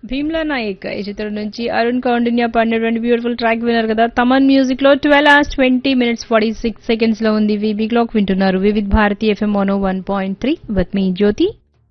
భీమ్లా నాయక్ ఈ చిత్రం నుంచి అరుణ్ కౌండిన్యా పాడినటువంటి బ్యూటిఫుల్ ట్రాక్ విన్నారు కదా తమన్ మ్యూజిక్ లో twelve hours twenty minutes forty six seconds లో ఉంది వీబీ క్లాక్ వింటున్నారు Vividh Bharati FM mono one point three with మీ జ్యోతి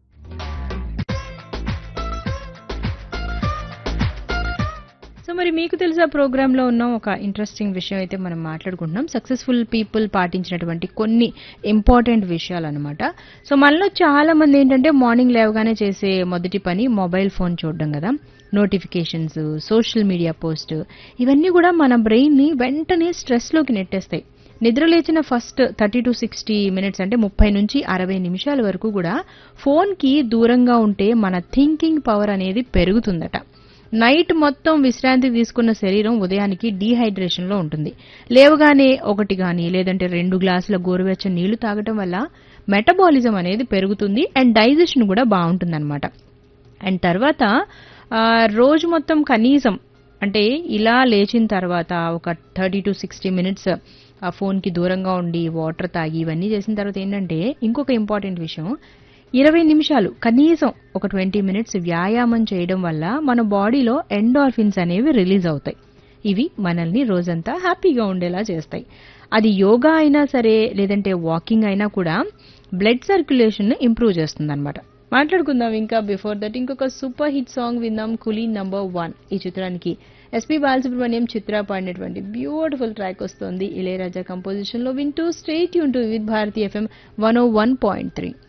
సో మరి మీకు తెలుసా ప్రోగ్రామ్ లో ఉన్న ఒక ఇంట్రెస్టింగ్ విషయం అయితే మనం మాట్లాడుకుంటున్నాం సక్సెస్ఫుల్ పీపుల్ పాటించినటువంటి కొన్ని ఇంపార్టెంట్ విషయాలు అనమాట సో మనలో చాలా మంది ఏంటంటే మార్నింగ్ లేవగానే చేసే మొదటి పని మొబైల్ ఫోన్ చూడడం కదా నోటిఫికేషన్స్ సోషల్ మీడియా పోస్ట్ ఇవన్నీ కూడా మన బ్రెయిన్ ని వెంటనే స్ట్రెస్ లోకి నెట్టేస్తాయి నిద్ర లేచిన first thirty to sixty minutes అంటే ముప్పై నుంచి అరవై నిమిషాల వరకు కూడా ఫోన్ కి దూరంగా ఉంటే మన థింకింగ్ పవర్ అనేది పెరుగుతుందట నైట్ మొత్తం విశ్రాంతి తీసుకున్న శరీరం ఉదయానికి డీహైడ్రేషన్ లో ఉంటుంది లేవగానే ఒకటి గాని లేదంటే రెండు గ్లాసుల గోరువెచ్చని నీళ్లు తాగటం వల్ల మెటబాలిజం అనేది పెరుగుతుంది అండ్ డైజెషన్ కూడా బాగుంటుందన్నమాట అండ్ తర్వాత ఆ, రోజు మొత్తం కనీసం అంటే ఇలా లేచిన తర్వాత ఒక థర్టీ టు సిక్స్టీ మినిట్స్ ఆ ఫోన్కి దూరంగా ఉండి వాటర్ తాగి ఇవన్నీ చేసిన తర్వాత ఏంటంటే ఇంకొక ఇంపార్టెంట్ విషయం ఇరవై నిమిషాలు కనీసం ఒక ట్వంటీ మినిట్స్ వ్యాయామం చేయడం వల్ల మన బాడీలో ఎండార్ఫిన్స్ అనేవి రిలీజ్ అవుతాయి ఇవి మనల్ని రోజంతా హ్యాపీగా ఉండేలా చేస్తాయి అది యోగా అయినా సరే లేదంటే వాకింగ్ అయినా కూడా బ్లడ్ సర్క్యులేషన్ ఇంప్రూవ్ చేస్తుంది మాట్లాడుకుందాం ఇంకా బిఫోర్ దట్ ఇంకొక సూపర్ హిట్ సాంగ్ విందాం కులీ నంబర్ వన్ ఈ చిత్రానికి ఎస్పీ బాలసుబ్రహ్మణ్యం చిత్ర పాడినటువంటి బ్యూటిఫుల్ ట్రాక్ వస్తుంది ఇళయరాజా కంపోజిషన్ లో వింటూ స్టేట్ యూన్ to with Bharati FM one O one point three